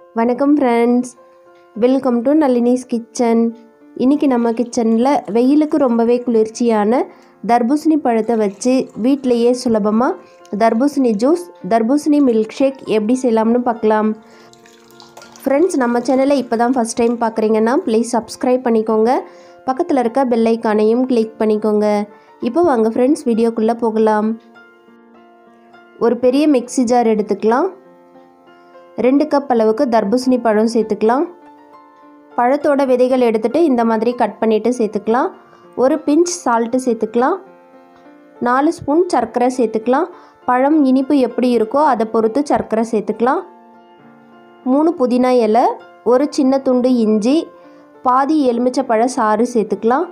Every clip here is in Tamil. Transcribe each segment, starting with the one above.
வணக்கம் friends welcome to Nalini's kitchen இன்றைக்கி நம்ம கிச்சனில் வெயிலுக்கு ரொம்பவே குளிர்ச்சியான தர்பூசணி பழத்தை வச்சு வீட்டிலையே சுலபமாக தர்பூசணி ஜூஸ் தர்பூசணி மில்க் ஷேக் எப்படி செய்யலாம்னு பார்க்கலாம் ஃப்ரெண்ட்ஸ் நம்ம சேனலை இப்போ தான் ஃபஸ்ட் டைம் பார்க்குறீங்கன்னா ப்ளீஸ் சப்ஸ்கிரைப் பண்ணிக்கோங்க பக்கத்தில் இருக்க பெல் ஐக்கானையும் கிளிக் பண்ணிக்கோங்க இப்போ வாங்க ஃப்ரெண்ட்ஸ் வீடியோக்குள்ளே போகலாம் ஒரு பெரிய மிக்ஸி ஜார் எடுத்துக்கலாம் ரெண்டு கப் அளவுக்கு தர்பூசணி பழம் சேர்த்துக்கலாம் பழத்தோட விதைகள் எடுத்துகிட்டு இந்த மாதிரி கட் பண்ணிவிட்டு சேர்த்துக்கலாம் ஒரு பிஞ்ச் சால்ட்டு சேர்த்துக்கலாம் நாலு ஸ்பூன் சர்க்கரை சேர்த்துக்கலாம் பழம் இனிப்பு எப்படி இருக்கோ அதை பொறுத்து சர்க்கரை சேர்த்துக்கலாம் மூணு புதினா இலை ஒரு சின்ன துண்டு இஞ்சி பாதி எலுமிச்சப்பழ சாறு சேர்த்துக்கலாம்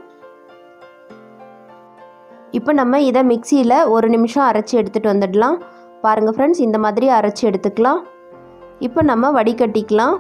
இப்போ நம்ம இதை மிக்சியில் ஒரு நிமிஷம் அரைச்சி எடுத்துகிட்டு வந்துடலாம் பாருங்கள் ஃப்ரெண்ட்ஸ் இந்த மாதிரி அரைச்சி எடுத்துக்கலாம் இப்போ நம்ம வடிகட்டிக்கலாம்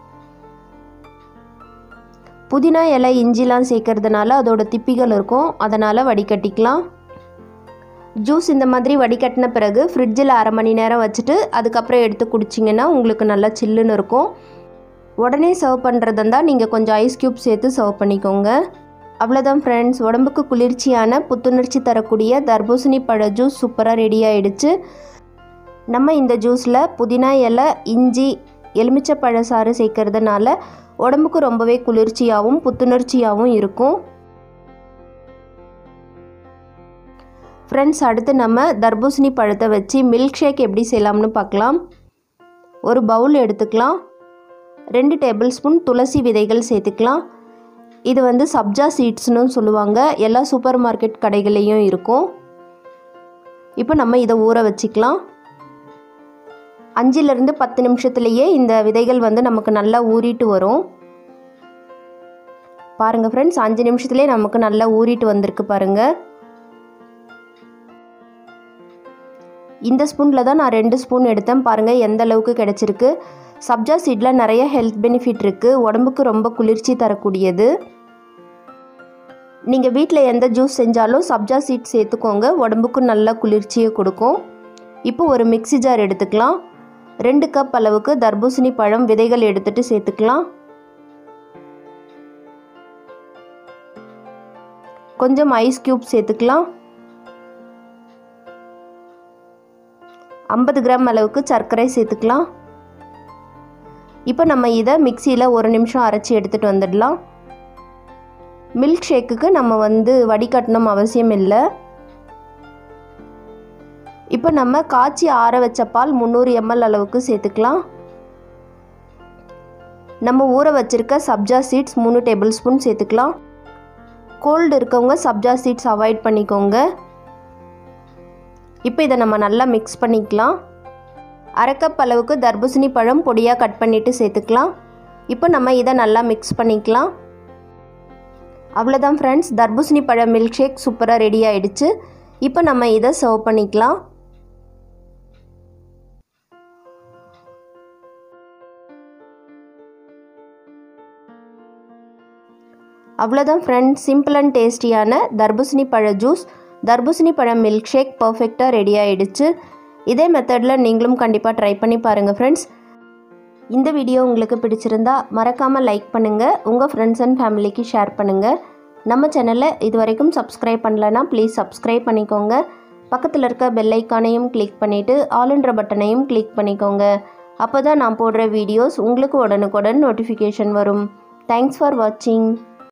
புதினா இலை இஞ்சிலாம் சேர்க்கறதுனால அதோட திப்பிகள் இருக்கும் அதனால் வடிகட்டிக்கலாம் ஜூஸ் இந்த மாதிரி வடிகட்டின பிறகு ஃப்ரிட்ஜில் அரை மணி நேரம் வச்சுட்டு அதுக்கப்புறம் எடுத்து குடிச்சிங்கன்னா உங்களுக்கு நல்லா சில்லுன்னு இருக்கும் உடனே சர்வ் பண்ணுறதா இருந்தால் நீங்கள் கொஞ்சம் ஐஸ் க்யூப் சேர்த்து சர்வ் பண்ணிக்கோங்க அவ்வளோதான் ஃப்ரெண்ட்ஸ் உடம்புக்கு குளிர்ச்சியான புத்துணர்ச்சி தரக்கூடிய தர்பூசணி பழ ஜூஸ் சூப்பராக ரெடி ஆகிடுச்சு நம்ம இந்த ஜூஸில் புதினா இலை இஞ்சி எலுமிச்சை பழசாறு சேர்க்கறதுனால உடம்புக்கு ரொம்பவே குளிர்ச்சியாகவும் புத்துணர்ச்சியாகவும் இருக்கும் ஃப்ரெண்ட்ஸ் அடுத்து நம்ம தர்பூசணி பழத்தை வச்சு மில்க் ஷேக் எப்படி செய்யலாம்னு பார்க்கலாம் ஒரு பவுல் எடுத்துக்கலாம் ரெண்டு டேபிள் ஸ்பூன் துளசி விதைகள் சேர்த்துக்கலாம் இது வந்து சப்ஜா சீட்ஸ்னு சொல்லுவாங்க எல்லா சூப்பர் மார்க்கெட் கடைகள்லேயும் இருக்கும் இப்போ நம்ம இதை ஊற வச்சுக்கலாம் அஞ்சிலிருந்து பத்து நிமிஷத்துலேயே இந்த விதைகள் வந்து நமக்கு நல்லா ஊறிட்டு வரும் பாருங்கள் ஃப்ரெண்ட்ஸ் அஞ்சு நிமிஷத்துலேயே நமக்கு நல்லா ஊறிட்டு வந்திருக்கு பாருங்கள் இந்த ஸ்பூனில் தான் நான் ரெண்டு ஸ்பூன் எடுத்தேன் பாருங்கள் எந்த அளவுக்கு கிடச்சிருக்கு சப்ஜா சீடில் நிறைய ஹெல்த் பெனிஃபிட் இருக்குது உடம்புக்கு ரொம்ப குளிர்ச்சி தரக்கூடியது நீங்கள் வீட்டில் எந்த ஜூஸ் செஞ்சாலும் சப்ஜா சீட் சேர்த்துக்கோங்க உடம்புக்கு நல்ல குளிர்ச்சியை கொடுக்கும் இப்போ ஒரு மிக்ஸி ஜார் எடுத்துக்கலாம் ரெண்டு கப் அளவுக்கு தர்பூசணி பழம் விதைகள் எடுத்துட்டு சேர்த்துக்கலாம் கொஞ்சம் ஐஸ் க்யூப் சேர்த்துக்கலாம் ஐம்பது கிராம் அளவுக்கு சர்க்கரை சேர்த்துக்கலாம் இப்போ நம்ம இதை மிக்சியில் ஒரு நிமிஷம் அரைச்சி எடுத்துகிட்டு வந்துடலாம் மில்க் ஷேக்குக்கு நம்ம வந்து வடிகட்டணும் அவசியம் இல்லை இப்போ நம்ம காய்ச்சி ஆற வச்ச பால் முந்நூறு எம்எல் அளவுக்கு சேர்த்துக்கலாம் நம்ம ஊற வச்சுருக்க சப்ஜா சீட்ஸ் மூணு டேபிள் ஸ்பூன் சேர்த்துக்கலாம் கோல்டு இருக்கவங்க சப்ஜா சீட்ஸ் அவாய்ட் பண்ணிக்கோங்க இப்போ இதை நம்ம நல்லா மிக்ஸ் பண்ணிக்கலாம் அரை கப் அளவுக்கு தர்பூசணி பழம் பொடியாக கட் பண்ணிவிட்டு சேர்த்துக்கலாம் இப்போ நம்ம இதை நல்லா மிக்ஸ் பண்ணிக்கலாம் அவ்வளோதான் ஃப்ரெண்ட்ஸ் தர்பூசணி பழம் மில்க் ஷேக் சூப்பராக ரெடி ஆகிடுச்சு இப்போ நம்ம இதை சர்வ் பண்ணிக்கலாம் அவ்வளோதான் ஃப்ரெண்ட்ஸ் சிம்பிள் அண்ட் டேஸ்டியான தர்பூசணி பழ ஜூஸ் தர்பூசணி பழம் மில்க் ஷேக் பர்ஃபெக்டாக ரெடி ஆகிடுச்சு இதே மெத்தடில் நீங்களும் கண்டிப்பாக ட்ரை பண்ணி பாருங்கள் ஃப்ரெண்ட்ஸ் இந்த வீடியோ உங்களுக்கு பிடிச்சிருந்தா மறக்காமல் லைக் பண்ணுங்கள் உங்கள் ஃப்ரெண்ட்ஸ் அண்ட் ஃபேமிலிக்கு ஷேர் பண்ணுங்கள் நம்ம சேனலை இது வரைக்கும் சப்ஸ்கிரைப் பண்ணலன்னா ப்ளீஸ் சப்ஸ்கிரைப் பண்ணிக்கோங்க பக்கத்தில் இருக்க பெல் ஐக்கானையும் கிளிக் பண்ணிவிட்டு ஆல்ன்ற பட்டனையும் கிளிக் பண்ணிக்கோங்க அப்போ தான் நான் போடுற வீடியோஸ் உங்களுக்கு உடனுக்குடன் நோட்டிஃபிகேஷன் வரும் தேங்க்ஸ் ஃபார் வாட்சிங்